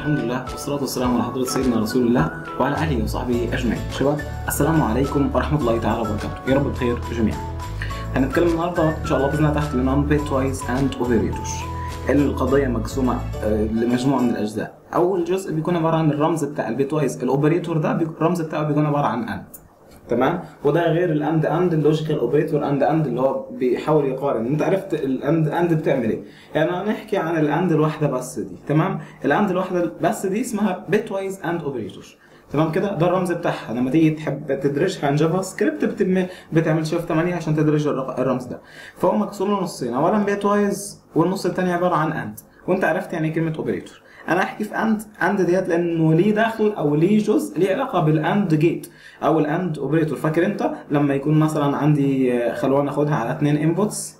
والحمد لله والصلاة والسلام على حضرة سيدنا رسول الله وعلى آله وصحبه أجمعين شباب السلام عليكم ورحمة الله تعالى وبركاته يا رب بخير جميعا هنتكلم النهارده ان شاء الله باذن الله تحت العنوان بيت وايز اند اوبريتور القضيه مقسومه آه، لمجموعه من الاجزاء اول جزء بيكون عباره عن الرمز بتاع البيت وايز الاوبريتور ده بيك- الرمز بتاعه بيكون عباره عن اند تمام وده غير الاند اند اللوجيكال اوبريتور اند اند اللي هو بيحاول يقارن انت عرفت الاند اند بتعمل ايه يعني هنحكي عن الاند الواحده بس دي تمام الاند الواحده بس دي اسمها بيت وايز اند اوبريتور تمام كده ده الرمز بتاعها لما تيجي تحب تدرجها عن جافا سكريبت بتم بتعمل شيفت 8 عشان تدرج الرق- الرمز ده فهو مقسوم لنصين اولا بيت وايز والنص الثاني عباره عن اند وانت عرفت يعني ايه كلمه اوبريتور انا احكي في اند اند ديت لانه ليه داخل او ليه جزء ليه علاقه بالاند جيت او الاند اوبريتور فاكر انت لما يكون مثلا عندي آه، خلونا ناخدها على اثنين انبوتس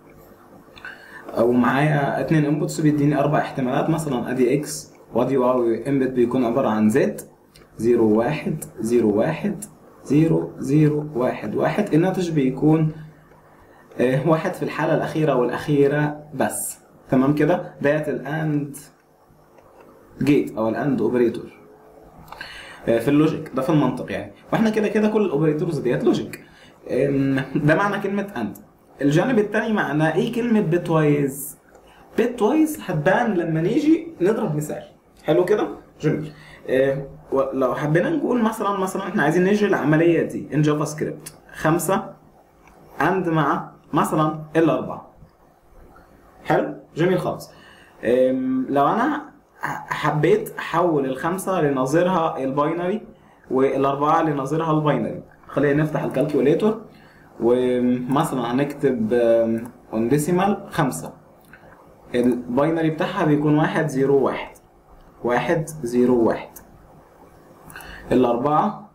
او معايا اتنين انبوتس بيديني اربع احتمالات مثلا ادي اكس وادي واي انبوت بيكون عباره عن زد 0 1 0 1 0 0 1 1 الناتج بيكون آه، واحد في الحاله الاخيره والاخيره بس تمام كده ديت الاند جيت او الاند اوبريتور في اللوجيك ده في المنطق يعني واحنا كده كده كل الاوبريتورز ديت لوجيك أم، ده معنى كلمه اند الجانب الثاني معناه ايه كلمه بيت وايز بيت وايز هتبان لما نيجي نضرب مثال حلو كده جميل أه، ولو حبينا نقول مثلا مثلا احنا عايزين نجري العمليه دي ان جافا سكريبت خمسة اند مع مثلا الاربعه حلو جميل خالص أم، لو انا ح- حبيت احول الخمسه لنظيرها الباينري والاربعه لنظيرها الباينري خلينا نفتح الكالكوليتور ومثلا هنكتب اون ديسيمال خمسة الباينري بتاعها بيكون واحد زيرو واحد واحد زيرو واحد الأربعة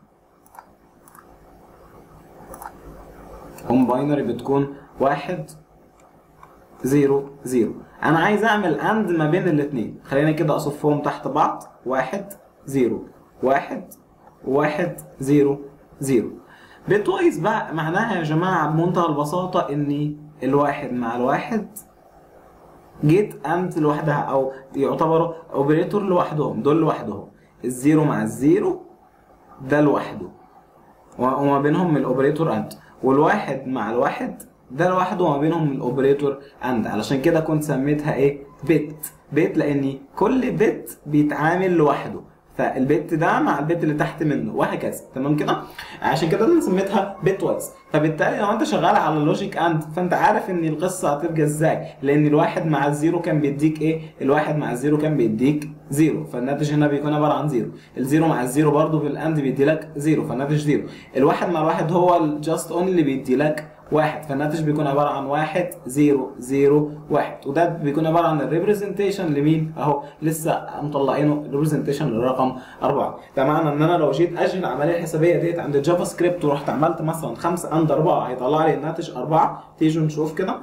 اون باينري بتكون واحد زيرو زيرو انا عايز اعمل اند ما بين الاثنين خلينا كده اصفهم تحت بعض واحد زيرو واحد واحد زيرو زيرو بتويز بقى معناها يا جماعة بمنتهى البساطة ان الواحد مع الواحد جيت اند لوحدها او يعتبروا اوبريتور لوحدهم دول لوحدهم الزيرو مع الزيرو ده لوحده وما بينهم الاوبريتور اند والواحد مع الواحد ده لوحده وما بينهم الاوبريتور اند علشان كده كنت سميتها ايه بت بت لان كل بت بيتعامل لوحده فالبت ده مع البت اللي تحت منه وهكذا تمام كده عشان كده انا سميتها بت وايز فبالتالي لو انت شغال على اللوجيك اند فانت عارف ان القصه هتبقى ازاي لان الواحد مع الزيرو كان بيديك ايه الواحد مع الزيرو كان بيديك زيرو فالناتج هنا بيكون عباره عن زيرو الزيرو مع الزيرو برضه في الاند بيدي لك زيرو فالناتج زيرو الواحد مع الواحد هو الجاست اون اللي بيدي لك واحد فالناتج بيكون عباره عن واحد زيرو زيرو واحد وده بيكون عباره عن الريبريزنتيشن لمين اهو لسه مطلعينه الريبريزنتيشن للرقم أربعة ده معنى ان انا لو جيت اجري العمليه الحسابيه ديت عند الجافا سكريبت ورحت عملت مثلا خمسة اند أربعة هيطلع لي الناتج أربعة تيجوا نشوف كده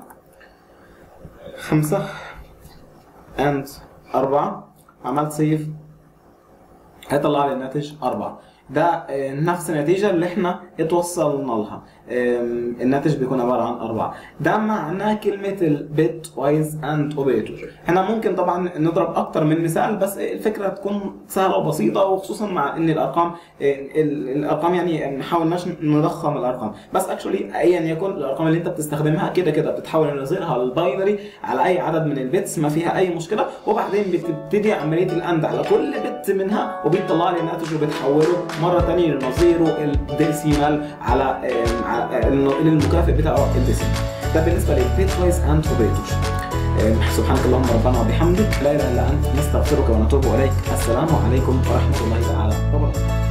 خمسة اند أربعة عملت سيف هيطلع لي الناتج أربعة ده آه، نفس النتيجة اللي احنا اتوصلنا لها آم، الناتج بيكون عبارة عن أربعة ده معناه كلمة البيت وايز اند اوبريتور احنا ممكن طبعا نضرب أكتر من مثال بس الفكرة تكون سهلة وبسيطة وخصوصا مع إن الأرقام آه، ال- الأرقام يعني ما حاولناش نضخم الأرقام بس اكشولي أيا يكن الأرقام اللي أنت بتستخدمها كده كده بتحاول نظيرها الباينري على أي عدد من البيتس ما فيها أي مشكلة وبعدين بتبتدي عملية الأند على كل بت منها وبيطلع لي الناتج وبتحوله مرة تانية لنظيره الديسيمال على آم، على المكافئ بتاعه الديسيمال ده بالنسبة للبيت وايز اند اوبريتور سبحانك اللهم ربنا وبحمدك لا اله الا انت نستغفرك ونتوب اليك السلام عليكم ورحمه الله تعالى وبركاته